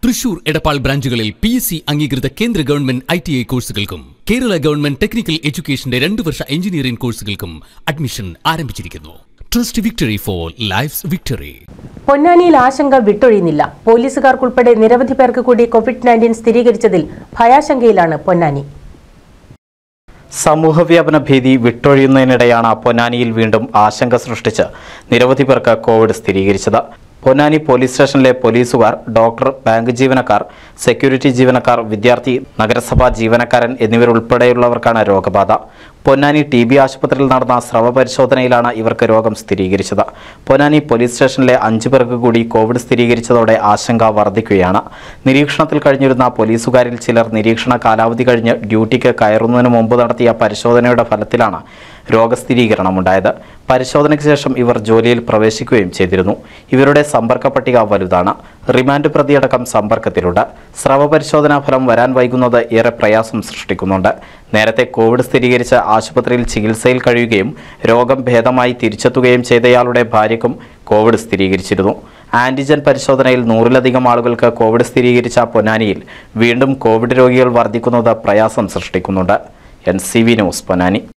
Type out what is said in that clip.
തൃശൂർ എടപ്പാൾ ബ്രാഞ്ചുകളിൽ P S C അംഗീകൃത കേന്ദ്ര ഗവൺമെന്റ് ഐ ടി ഐ കോഴ്സുകൾക്കും കേരള ഗവൺമെന്റ് ടെക്നിക്കൽ എഡ്യൂക്കേഷന്റെ രണ്ട് വർഷ എഞ്ചിനീയറിംഗ് കോഴ്സുകൾക്കും അഡ്മിഷൻ ആരംഭിച്ചിരിക്കുന്നു trust victory for life's victory പൊന്നാനിയിൽ ആശങ്ക വിട്ടൊഴിയുന്നില്ല പോലീസുകാർക്കുൾപ്പെടെ നിരവധി പേർക്ക് കൂടി കോവിഡ് നയൻറ്റീൻ സ്ഥിരീകരിച്ചതിൽ ഭയാശങ്കയിലാണ് പൊന്നാനി സമൂഹവ്യാപന ഭീതി വിട്ടൊഴിയുന്നതിനിടെയാണ് പൊന്നാനിയിൽ വീണ്ടും ആശങ്ക സൃഷ്ടിച്ച് നിരവധി പേർക്ക് കോവിഡ് സ്ഥിരീകരിച്ചത് പൊന്നാനി പോലീസ് സ്റ്റേഷനിലെ പോലീസുകാർ ഡോക്ടർ ബാങ്ക് ജീവനക്കാർ സെക്യൂരിറ്റി ജീവനക്കാർ വിദ്യാർത്ഥി നഗരസഭാ ജീവനക്കാരൻ എന്നിവരുൾപ്പെടെയുള്ളവർക്കാണ് രോഗബാധ പൊന്നാനി ടി ബി ആശുപത്രിയിൽ നടന്ന സ്രവ പരിശോധനയിലാണ് ഇവർക്ക് രോഗം സ്ഥിരീകരിച്ചത് പൊന്നാനി പോലീസ് സ്റ്റേഷനിലെ അഞ്ചു പേർക്ക് കൂടി കോവിഡ് സ്ഥിരീകരിച്ചതോടെ ആശങ്ക വർദ്ധിക്കുകയാണ് നിരീക്ഷണത്തിൽ കഴിഞ്ഞിരുന്ന പോലീസുകാരിൽ ചിലർ നിരീക്ഷണ കാലാവധി കഴിഞ്ഞ് ഡ്യൂട്ടിക്ക് കയറുന്നതിന് മുമ്പ് നടത്തിയ പരിശോധനയുടെ ഫലത്തിലാണ് രോഗസ്ഥിരീകരണമുണ്ടായത് പരിശോധനയ്ക്ക് ശേഷം ഇവർ ജോലിയിൽ പ്രവേശിക്കുകയും ചെയ്തിരുന്നു ഇവരുടെ സമ്പർക്ക പട്ടിക വലുതാണ് റിമാൻഡ് പ്രതിയടക്കം സമ്പർക്കത്തിലുണ്ട് സ്രവ പരിശോധനാ ഫലം വരാൻ വൈകുന്നത് ഏറെ പ്രയാസം സൃഷ്ടിക്കുന്നുണ്ട് നേരത്തെ കോവിഡ് സ്ഥിരീകരിച്ച ആശുപത്രിയിൽ ചികിത്സയിൽ കഴിയുകയും രോഗം ഭേദമായി തിരിച്ചെത്തുകയും ചെയ്തയാളുടെ ഭാര്യയ്ക്കും കോവിഡ് സ്ഥിരീകരിച്ചിരുന്നു ആന്റിജൻ പരിശോധനയിൽ നൂറിലധികം ആളുകൾക്ക് കോവിഡ് സ്ഥിരീകരിച്ച പൊന്നാനിയിൽ വീണ്ടും കോവിഡ് രോഗികൾ വർദ്ധിക്കുന്നത് പ്രയാസം സൃഷ്ടിക്കുന്നുണ്ട് N C V news Ponnani